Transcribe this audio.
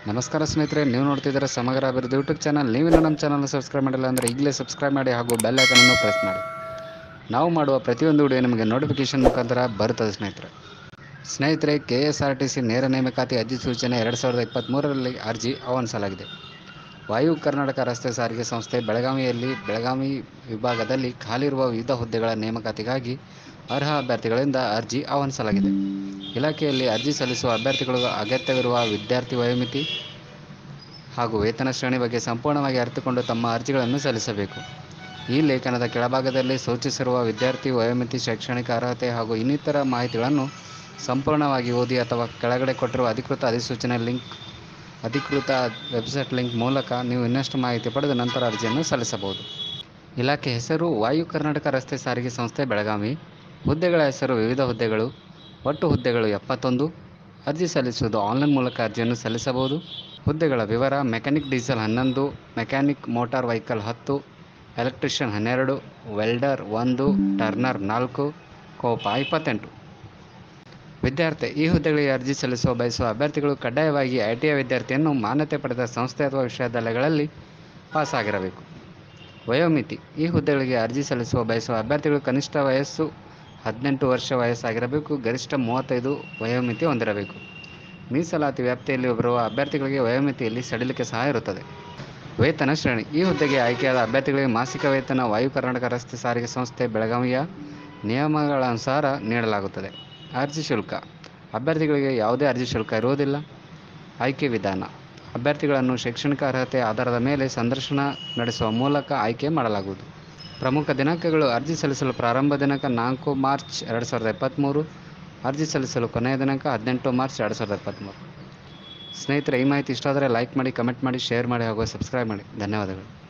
ನಮಸ್ಕಾರ ಸ್ನೇಹಿತರೆ ನೀವು ನೋಡ್ತಿದ್ದೀರ ಸಮಗ್ರ ಅಭಿವೃದ್ಧಿ ಯೂಟ್ಯೂಬ್ ಚಾನಲ್ ನೀವಿನ್ನೂ ನಮ್ಮ ಚಾನಲ್ನ ಸಬ್ಸ್ಕ್ರೈಬ್ ಮಾಡಿಲ್ಲ ಅಂದರೆ ಈಗಲೇ ಸಬ್ಸ್ಕ್ರೈಬ್ ಮಾಡಿ ಹಾಗೂ ಬೆಲ್ ಐಕನನ್ನು ಪ್ರೆಸ್ ಮಾಡಿ ನಾವು ಮಾಡುವ ಪ್ರತಿಯೊಂದು ವಿಡಿಯೋ ನಿಮಗೆ ನೋಟಿಫಿಕೇಶನ್ ಮುಖಾಂತರ ಬರುತ್ತದೆ ಸ್ನೇಹಿತರೆ ಸ್ನೇಹಿತರೆ K S R T C ನೇರ ನೇಮಕಾತಿ ಅಧಿಸೂಚನೆ ಎರಡು ಸಾವಿರದ ಇಪ್ಪತ್ತ್ಮೂರರಲ್ಲಿ ಅರ್ಜಿ ಆಹ್ವಾನಿಸಲಾಗಿದೆ ವಾಯು ಕರ್ನಾಟಕ ರಸ್ತೆ ಸಾರಿಗೆ ಸಂಸ್ಥೆ ಬೆಳಗಾವಿಯಲ್ಲಿ ಬೆಳಗಾವಿ ವಿಭಾಗದಲ್ಲಿ ಖಾಲಿರುವ ವಿವಿಧ ಹುದ್ದೆಗಳ ನೇಮಕಾತಿಗಾಗಿ ಅರ್ಹ ಅಭ್ಯರ್ಥಿಗಳಿಂದ ಅರ್ಜಿ ಆಹ್ವಾನಿಸಲಾಗಿದೆ ಇಲಾಖೆಯಲ್ಲಿ ಅರ್ಜಿ ಸಲ್ಲಿಸುವ ಅಭ್ಯರ್ಥಿಗಳು ಅಗತ್ಯವಿರುವ ವಿದ್ಯಾರ್ಥಿ ವಯೋಮಿತಿ ಹಾಗೂ ವೇತನ ಶ್ರೇಣಿ ಬಗ್ಗೆ ಸಂಪೂರ್ಣವಾಗಿ ಅರಿತುಕೊಂಡು ತಮ್ಮ ಅರ್ಜಿಗಳನ್ನು ಸಲ್ಲಿಸಬೇಕು ಈ ಲೇಖನದ ಕೆಳಭಾಗದಲ್ಲಿ ಸೂಚಿಸಿರುವ ವಿದ್ಯಾರ್ಥಿ ವಯೋಮಿತಿ ಶೈಕ್ಷಣಿಕ ಅರ್ಹತೆ ಹಾಗೂ ಇನ್ನಿತರ ಮಾಹಿತಿಗಳನ್ನು ಸಂಪೂರ್ಣವಾಗಿ ಓದಿ ಅಥವಾ ಕೆಳಗಡೆ ಕೊಟ್ಟಿರುವ ಅಧಿಕೃತ ಅಧಿಸೂಚನೆ ಲಿಂಕ್ ಅಧಿಕೃತ ವೆಬ್ಸೈಟ್ ಲಿಂಕ್ ಮೂಲಕ ನೀವು ಇನ್ನಷ್ಟು ಮಾಹಿತಿ ಪಡೆದು ನಂತರ ಅರ್ಜಿಯನ್ನು ಸಲ್ಲಿಸಬಹುದು ಇಲಾಖೆ ಹೆಸರು ವಾಯು ಕರ್ನಾಟಕ ರಸ್ತೆ ಸಾರಿಗೆ ಸಂಸ್ಥೆ ಬೆಳಗಾವಿ ಹುದ್ದೆಗಳ ಹೆಸರು ವಿವಿಧ ಹುದ್ದೆಗಳು ಒಟ್ಟು ಹುದ್ದೆಗಳು ಎಪ್ಪತ್ತೊಂದು ಅರ್ಜಿ ಸಲ್ಲಿಸುವುದು ಆನ್ಲೈನ್ ಮೂಲಕ ಅರ್ಜಿಯನ್ನು ಸಲ್ಲಿಸಬಹುದು ಹುದ್ದೆಗಳ ವಿವರ ಮೆಕ್ಯಾನಿಕ್ ಡೀಸೆಲ್ ಹನ್ನೊಂದು ಮೆಕ್ಯಾನಿಕ್ ಮೋಟಾರ್ ವೆಹಿಕಲ್ ಹತ್ತು ಎಲೆಕ್ಟ್ರಿಷಿಯನ್ ಹನ್ನೆರಡು ವೆಲ್ಡರ್ ಒಂದು ಟರ್ನರ್ ನಾಲ್ಕು ಕೋಪ ಇಪ್ಪತ್ತೆಂಟು ವಿದ್ಯಾರ್ಥಿ ಈ ಹುದ್ದೆಗಳಿಗೆ ಅರ್ಜಿ ಸಲ್ಲಿಸುವ ಬಯಸುವ ಅಭ್ಯರ್ಥಿಗಳು ಕಡ್ಡಾಯವಾಗಿ ಐ ಟಿ ಐ ವಿದ್ಯಾರ್ಥಿಯನ್ನು ಮಾನ್ಯತೆ ಪಡೆದ ಸಂಸ್ಥೆ ಅಥವಾ ವಿಶ್ವವಿದ್ಯಾಲಯಗಳಲ್ಲಿ ಪಾಸ್ ಆಗಿರಬೇಕು ವಯೋಮಿತಿ ಈ ಹುದ್ದೆಗಳಿಗೆ ಅರ್ಜಿ ಸಲ್ಲಿಸುವ ಬಯಸುವ ಅಭ್ಯರ್ಥಿಗಳು ಕನಿಷ್ಠ ವಯಸ್ಸು ಹದಿನೆಂಟು ವರ್ಷ ವಯಸ್ಸಾಗಿರಬೇಕು ಗರಿಷ್ಠ ಮೂವತ್ತೈದು ವಯೋಮಿತಿ ಹೊಂದಿರಬೇಕು ಮೀಸಲಾತಿ ವ್ಯಾಪ್ತಿಯಲ್ಲಿ ಬರುವ ಅಭ್ಯರ್ಥಿಗಳಿಗೆ ವಯೋಮಿತಿಯಲ್ಲಿ ಸಡಿಲಿಕೆ ಸಹ ಇರುತ್ತದೆ ವೇತನ ಶ್ರೇಣಿ ಈ ಹುದ್ದೆಗೆ ಆಯ್ಕೆಯಾದ ಅಭ್ಯರ್ಥಿಗಳಿಗೆ ಮಾಸಿಕ ವೇತನ ವಾಯು ಕರ್ನಾಟಕ ರಸ್ತೆ ಸಾರಿಗೆ ಸಂಸ್ಥೆ ಬೆಳಗಾವಿಯ ನಿಯಮಗಳ ಅನುಸಾರ ನೀಡಲಾಗುತ್ತದೆ ಅರ್ಜಿ ಶುಲ್ಕ ಅಭ್ಯರ್ಥಿಗಳಿಗೆ ಯಾವುದೇ ಅರ್ಜಿ ಶುಲ್ಕ ಇರುವುದಿಲ್ಲ ಆಯ್ಕೆ ವಿಧಾನ ಅಭ್ಯರ್ಥಿಗಳನ್ನು ಶೈಕ್ಷಣಿಕ ಅರ್ಹತೆ ಆಧಾರದ ಮೇಲೆ ಸಂದರ್ಶನ ನಡೆಸುವ ಮೂಲಕ ಆಯ್ಕೆ ಮಾಡಲಾಗುವುದು ಪ್ರಮುಖ ದಿನಾಂಕಗಳು ಅರ್ಜಿ ಸಲ್ಲಿಸಲು ಪ್ರಾರಂಭ ದಿನಾಂಕ ನಾಲ್ಕು ಮಾರ್ಚ್ ಎರಡು ಸಾವಿರದ ಇಪ್ಪತ್ತ್ಮೂರು ಅರ್ಜಿ ಸಲ್ಲಿಸಲು ಕೊನೆಯ ದಿನಾಂಕ ಹದಿನೆಂಟು ಮಾರ್ಚ್ ಎರಡು ಸಾವಿರದ ಇಪ್ಪತ್ತ್ಮೂರು ಸ್ನೇಹಿತರೆ ಈ ಮಾಹಿತಿ ಇಷ್ಟ ಆದರೆ ಲೈಕ್ ಮಾಡಿ ಕಮೆಂಟ್ ಮಾಡಿ ಶೇರ್ ಮಾಡಿ ಹಾಗೂ ಸಬ್ಸ್ಕ್ರೈಬ್ ಮಾಡಿ ಧನ್ಯವಾದಗಳು